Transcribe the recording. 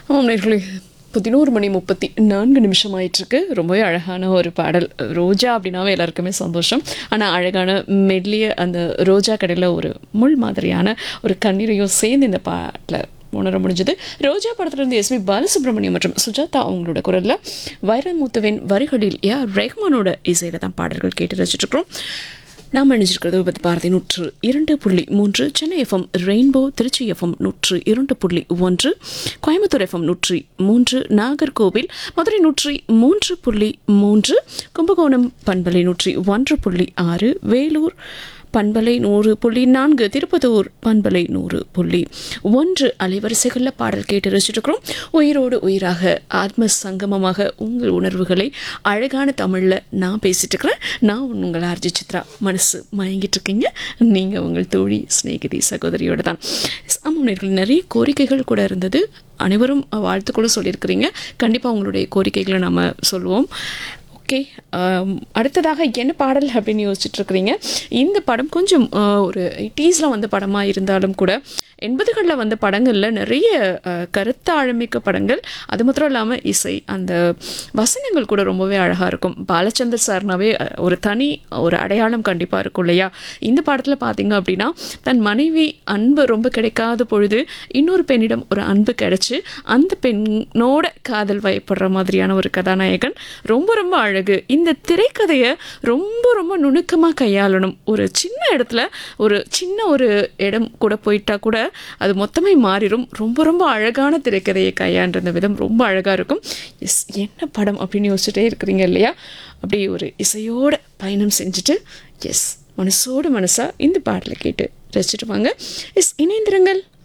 ஆமாம் நேர்களே பதினோரு மணி முப்பத்தி நான்கு நிமிஷம் ஆயிட்டிருக்கு ரொம்பவே அழகான ஒரு பாடல் ரோஜா அப்படின்னாவே எல்லாருக்குமே சந்தோஷம் ஆனால் அழகான மெல்லிய அந்த ரோஜா கடையில் ஒரு முள் மாதிரியான ஒரு கண்ணீரையும் சேர்ந்து இந்த பாட்டில் உணர முடிஞ்சது ரோஜா படத்திலிருந்து எஸ்பி பாலசுப்ரமணியம் மற்றும் சுஜாதா அவங்களோட குரலில் வைரமுத்துவின் வரிகளில் ஏ ஆர் ரஹ்மானோட இசையில் தான் பாடல்கள் கேட்டு ரசிச்சிட்ருக்கிறோம் நாம் இணைஞ்சிருக்கிறது விபத்து பாரதி நூற்று இரண்டு புள்ளி மூன்று Chennai FM rainbow Tiruchi FM நூற்று இரண்டு புள்ளி ஒன்று கோயம்புத்தூர் எஃப்எம் நூற்றி மூன்று நாகர்கோவில் மதுரை நூற்றி மூன்று புள்ளி மூன்று கும்பகோணம் பண்பலை நூற்றி ஒன்று புள்ளி ஆறு வேலூர் பண்பலை நூறு புள்ளி நான்கு திருப்பத்தூர் பண்பலை நூறு புள்ளி ஒன்று அலைவரிசைகளில் பாடல் கேட்டு ரசிச்சிருக்கிறோம் உயிரோடு உயிராக ஆத்ம சங்கமமாக உங்கள் உணர்வுகளை அழகான தமிழில் நான் பேசிட்டு இருக்கிறேன் நான் உங்கள் ஆர்ஜி சித்ரா மனசு மயங்கிட்டு இருக்கீங்க நீங்கள் உங்கள் தோழி சிநேகிதி சகோதரியோட தான் ஆமாம் நேயர்களே, நிறைய கோரிக்கைகள் கூட இருந்தது அனைவரும் வாழ்த்துக்களும் சொல்லியிருக்கிறீங்க கண்டிப்பாக உங்களுடைய கோரிக்கைகளை நம்ம சொல்லுவோம் ஓகே அடுத்ததாக என்ன பாடல் அப்படின்னு யோசிச்சுட்டு இருக்கிறீங்க இந்த படம் கொஞ்சம் ஆஹ், ஒரு எயிட்டிஸில் வந்த படமாக இருந்தாலும் கூட எண்பதுகளில் வந்த படங்களில் நிறைய ஆஹ், கருத்தாழமிக்க படங்கள் அது மாத்திரம் இல்லாமல் இசை அந்த வசனங்கள் கூட ரொம்பவே அழகாக இருக்கும் பாலச்சந்தர் சார்னாவே அஹ், ஒரு தனி ஒரு அடையாளம் கண்டிப்பாக இருக்கும் இல்லையா இந்த படத்தில் பார்த்தீங்க அப்படின்னா தன் மனைவி அன்பு ரொம்ப கிடைக்காத பொழுது இன்னொரு பெண்ணிடம் ஒரு அன்பு கிடைச்சு அந்த பெண்ணோட காதல் வயப்படுற மாதிரியான ஒரு கதாநாயகன் ரொம்ப ரொம்ப அழகு இந்த திரைக்கதையை ரொம்ப ரொம்ப நுணுக்கமாக கையாளணும் ஒரு சின்ன இடத்துல ஒரு சின்ன ஒரு இடம் கூட போயிட்டா கூட அது மொத்தமே மாறிடும் ரொம்ப ரொம்ப அழகான திரைக்கதையை கையாண்ட விதம் ரொம்ப அழகாக இருக்கும் எஸ் என்ன படம் அப்படின்னு யோசிச்சுட்டே இருக்கிறீங்க இல்லையா அப்படி ஒரு இசையோட பயணம் செஞ்சுட்டு எஸ் மனசோட மனசாக இந்த பாடலை கேட்டு ரசிச்சுட்டு வாங்க எஸ் இணைந்திருங்கள்